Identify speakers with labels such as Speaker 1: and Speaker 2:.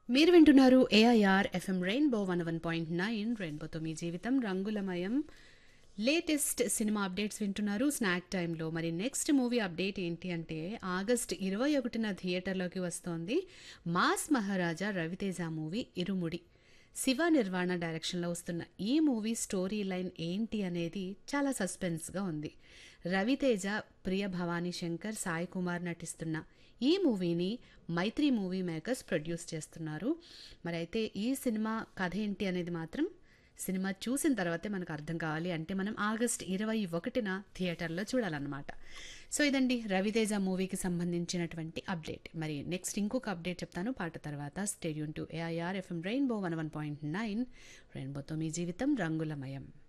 Speaker 1: మీరు వింటున్నారు AIR FM Rainbow one one point nine రెయిన్బోతో మీ జీవితం రంగులమయం లేటెస్ట్ సినిమా అప్డేట్స్ వింటున్నారు స్నాక్ టైంలో మరి నెక్స్ట్ మూవీ అప్డేట్ ఏంటి అంటే ఆగస్ట్ ఇరవై ఒకటిన థియేటర్లోకి వస్తోంది మాస్ మహారాజా రవితేజ మూవీ ఇరుముడి శివ నిర్వాణ డైరెక్షన్లో వస్తున్న ఈ మూవీ స్టోరీ లైన్ ఏంటి అనేది చాలా సస్పెన్స్గా ఉంది రవితేజ ప్రియ భవానీ శంకర్ సాయి కుమార్ నటిస్తున్న ఈ మూవీని మైత్రి మూవీ మేకర్స్ ప్రొడ్యూస్ చేస్తున్నారు మరి అయితే ఈ సినిమా కథ ఏంటి అనేది మాత్రం సినిమా చూసిన తర్వాతే మనకు అర్థం కావాలి అంటే మనం ఆగస్ట్ ఇరవై ఒకటిన థియేటర్లో చూడాలన్నమాట సో ఇదండి రవితేజ మూవీకి సంబంధించినటువంటి అప్డేట్ మరి నెక్స్ట్ ఇంకొక అప్డేట్ చెప్తాను పాట తర్వాత stay tuned to AIR FM Rainbow one one point nine రెయిన్బోతో మీ జీవితం రంగులమయం